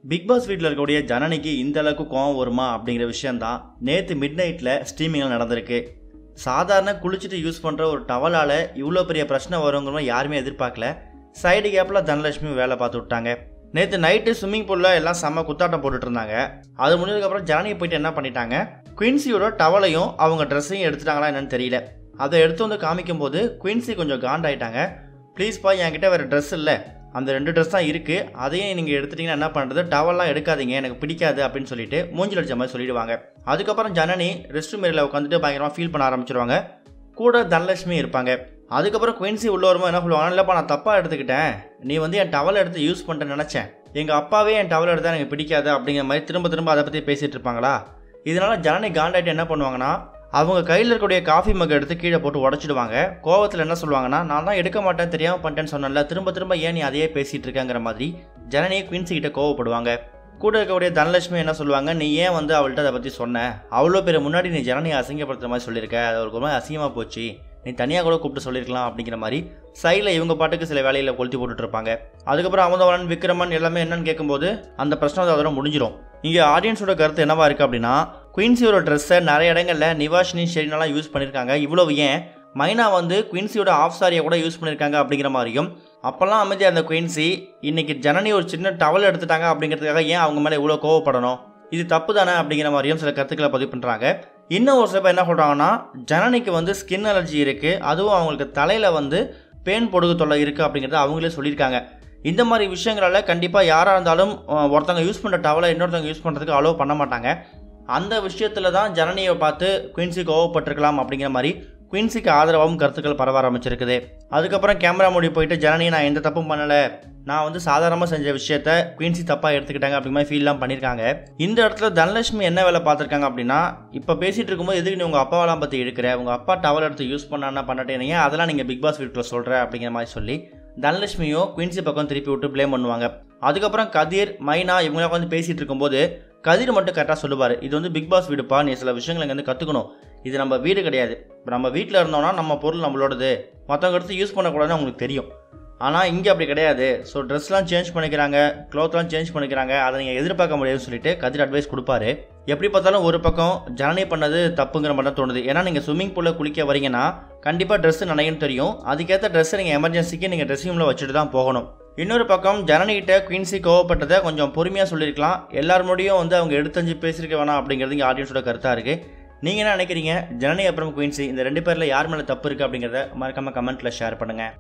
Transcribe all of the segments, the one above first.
big pass வீட்டில் இருக்கக்கூடிய ஜனனிக்கு இந்த அளவுக்கு கோவம் வருமா அப்படிங்கிற விஷயம்தான் நேற்று மிட் நைட்டில் ஸ்ட்ரீமிங்கில் நடந்திருக்கு சாதாரண குளிச்சுட்டு யூஸ் பண்ணுற ஒரு டவலால் இவ்வளோ பெரிய பிரச்சனை வருங்கிறவங்க யாருமே எதிர்பார்க்கல சைடு கேப்பில் தனலட்சுமி வேலை பார்த்து விட்டாங்க நேற்று நைட்டு ஸ்விம்மிங் பூலில் எல்லாம் செம்ம குத்தாட்டம் போட்டுட்டு இருந்தாங்க அது முடிஞ்சதுக்கப்புறம் ஜனனி போயிட்டு என்ன பண்ணிட்டாங்க குயின்சியோட டவலையும் அவங்க ட்ரெஸ்ஸையும் எடுத்துட்டாங்களா என்னன்னு தெரியல அதை எடுத்து வந்து காமிக்கும்போது குயின்சி கொஞ்சம் காண்டாயிட்டாங்க ப்ளீஸ்ப்பா என்கிட்ட வேறு ட்ரெஸ் இல்லை அந்த ரெண்டு ட்ரெஸ் தான் இருக்குது அதையும் நீங்கள் எடுத்துட்டீங்கன்னா என்ன பண்ணுறது டவல்லாம் எடுக்காதீங்க எனக்கு பிடிக்காது அப்படின்னு சொல்லிட்டு மூஞ்சில் அடிச்ச மாதிரி சொல்லிடுவாங்க அதுக்கப்புறம் ஜனனி ரெஸ்ட் ரூம் ஏரியாவில் உட்காந்துட்டு பயங்கரமாக ஃபீல் பண்ண ஆரம்பிச்சிருவாங்க கூட தனலட்சுமி இருப்பாங்க அதுக்கப்புறம் குயின்சி உள்ள வரும்போது என்ன சொல்லுவாங்க இல்லைப்பா நான் தப்பாக எடுத்துக்கிட்டேன் நீ வந்து என் டவல் எடுத்து யூஸ் பண்ணிட்டேன்னு நினச்சேன் எங்கள் அப்பாவே என் டவல் எடுத்தால் எனக்கு பிடிக்காது அப்படிங்கிற மாதிரி திரும்ப திரும்ப அதை பற்றி பேசிகிட்டு இருப்பாங்களா இதனால ஜனனி காண்டாயிட்டு என்ன பண்ணுவாங்கன்னா அவங்க கையில் இருக்கக்கூடிய காஃபி மக் எடுத்து கீழே போட்டு உடச்சிடுவாங்க கோவத்தில் என்ன சொல்லுவாங்கன்னா நான் தான் எடுக்க மாட்டேன் தெரியாமல் பண்ணிட்டேன்னு சொன்னேன்ல திரும்ப திரும்ப ஏன் நீ அதையே பேசிகிட்டு இருக்கங்கிற மாதிரி ஜனனியை குயின்சி கிட்ட கோவப்படுவாங்க கூட இருக்கக்கூடிய தனலட்சுமி என்ன சொல்லுவாங்க நீ ஏன் வந்து அவள்கிட்ட அதை பற்றி சொன்ன அவ்வளோ பேர் முன்னாடி நீ ஜனனியை அசிங்கப்படுத்துற மாதிரி சொல்லியிருக்க அது அவருக்கு ஒரு மாதிரி அசிங்கமாக போச்சு நீ தனியாக கூட கூப்பிட்டு சொல்லியிருக்கலாம் அப்படிங்கிற மாதிரி சைடில் இவங்க பாட்டுக்கு சில வேலையில் கொளுத்தி போட்டுட்டு இருப்பாங்க அதுக்கப்புறம் அமுதவனன் விக்ரமன் எல்லாமே என்னன்னு கேட்கும்போது அந்த பிரச்சனை வந்து அதோட முடிஞ்சிடும் இங்கே ஆடியன்ஸோட கருத்து என்னவா இருக்குது அப்படின்னா குயின்சியோட ட்ரெஸ்ஸை நிறைய இடங்களில் நிவாஷினி ஷெரினெல்லாம் யூஸ் பண்ணியிருக்காங்க இவ்வளவு ஏன் மைனா வந்து குயின்சியோட ஆஃப் சாரியை கூட யூஸ் பண்ணியிருக்காங்க அப்படிங்கிற மாதிரியும் அப்போல்லாம் அமைதியாக அந்த குயின்சி இன்னைக்கு ஜனனி ஒரு சின்ன டவல் எடுத்துட்டாங்க அப்படிங்கிறதுக்காக ஏன் அவங்க மேலே இவ்வளோ கோவப்படணும் இது தப்பு தானே அப்படிங்கிற மாதிரியும் சில கருத்துக்களை பதிவு பண்ணுறாங்க இன்னும் ஒரு சில பேர் என்ன சொல்கிறாங்கன்னா ஜனனிக்கு வந்து ஸ்கின் அலர்ஜி இருக்குது அதுவும் அவங்களுக்கு தலையில் வந்து பேன் பொடுகு தொல்லை இருக்குது அப்படிங்கிறத அவங்களே சொல்லியிருக்காங்க இந்த மாதிரி விஷயங்களால கண்டிப்பாக யாராக இருந்தாலும் அஹ், ஒருத்தவங்க யூஸ் பண்ணுற டவலை இன்னொருத்தவங்க யூஸ் பண்ணுறதுக்கு அலோவ் பண்ண மாட்டாங்க அந்த விஷயத்தில் தான் ஜனனியை பார்த்து குயின்சி கோவப்பட்டிருக்கலாம் அப்படிங்கிற மாதிரி குயின்சிக்கு ஆதரவாகவும் கருத்துக்கள் பரவ ஆரம்பிச்சிருக்குது அதுக்கப்புறம் கேமரா மூடி போயிட்டு ஜனனி நான் எந்த தப்பும் பண்ணலை நான் வந்து சாதாரணமாக செஞ்ச விஷயத்த குயின்சி தப்பாக எடுத்துக்கிட்டாங்க அப்படிங்கிற மாதிரி ஃபீல்லாம் பண்ணியிருக்காங்க இந்த இடத்துல தனலட்சுமி என்ன வேலை பார்த்துருக்காங்க அப்படின்னா இப்போ பேசிகிட்டு இருக்கும்போது எதுக்கு நீ உங்கள் அப்பாவெல்லாம் பற்றி எடுக்கிற உங்கள் அப்பா டவல் எடுத்து யூஸ் பண்ணான்னா பண்ணட்டேனீங்க அதெல்லாம் நீங்கள் பிக் பாஸ் வீட்டில் சொல்கிற அப்படிங்கிற மாதிரி சொல்லி தனலட்சுமியும் குயின்சி பக்கம் திருப்பி விட்டு ப்ளேம் பண்ணுவாங்க அதுக்கப்புறம் கதிர் மைனா இவங்களாம் வந்து பேசிகிட்டு இருக்கும்போது கதிர் மட்டும் கரெக்டாக சொல்லுவார் இது வந்து பிக் பாஸ் வீடுப்பா நீ சில விஷயங்களை இங்கே வந்து கற்றுக்கணும் இது நம்ம வீடு கிடையாது இப்போ நம்ம வீட்டில் இருந்தோம்னா நம்ம பொருள் நம்மளோடது மற்றவங்க எடுத்து யூஸ் பண்ணக்கூடாதுன்னு உங்களுக்கு தெரியும் ஆனால் இங்கே அப்படி கிடையாது ஸோ ட்ரெஸ்லாம் சேஞ்ச் பண்ணிக்கிறாங்க க்ளோத்லாம் சேஞ்ச் பண்ணிக்கிறாங்க அதை நீங்கள் எதிர்பார்க்க முடியாதுன்னு சொல்லிட்டு கதிர் அட்வைஸ் கொடுப்பாரு எப்படி பார்த்தாலும் ஒரு பக்கம் ஜனனி பண்ணது தப்புங்கிற மாதிரி தான் தோணுது ஏன்னா நீங்கள் ஸ்விம்மிங் பூலில் குளிக்க வரீங்கன்னா கண்டிப்பாக ட்ரெஸ் நனையும் தெரியும் அதுக்கேற்ற ட்ரெஸ்ஸை நீங்கள் எமர்ஜென்சிக்கு நீங்கள் ட்ரெஸ் ரூமில் வச்சுட்டு தான் போகணும் இன்னொரு பக்கம் ஜனனிகிட்ட குயின்சி கோவப்பட்டதை கொஞ்சம் பொறுமையாக சொல்லியிருக்கலாம் எல்லார் முடியும் வந்து அவங்க எடுத்தஞ்சு பேசியிருக்க வேணாம் அப்படிங்கிறது இங்கே ஆடியன்ஸோட கருத்தாக இருக்குது நீங்கள் என்ன நினைக்கிறீங்க ஜனனி அப்புறம் குயின்சி இந்த ரெண்டு பேரில் யார் மேலே தப்பு இருக்குது அப்படிங்கிறத மறக்காமல் கமெண்ட்டில் ஷேர் பண்ணுங்கள்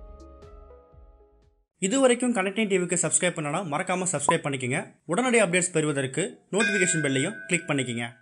இது வரைக்கும் கனெக்டிங் டிவிக்கு சப்ஸ்கிரைப் பண்ணனா மறக்காமல் சப்ஸ்கிரைப் பண்ணிக்கங்க உடனடி அப்டேட்ஸ் பெறுவதற்கு நோட்டிஃபிகேஷன் பெல்லையும் கிளிக் பண்ணிக்கங்க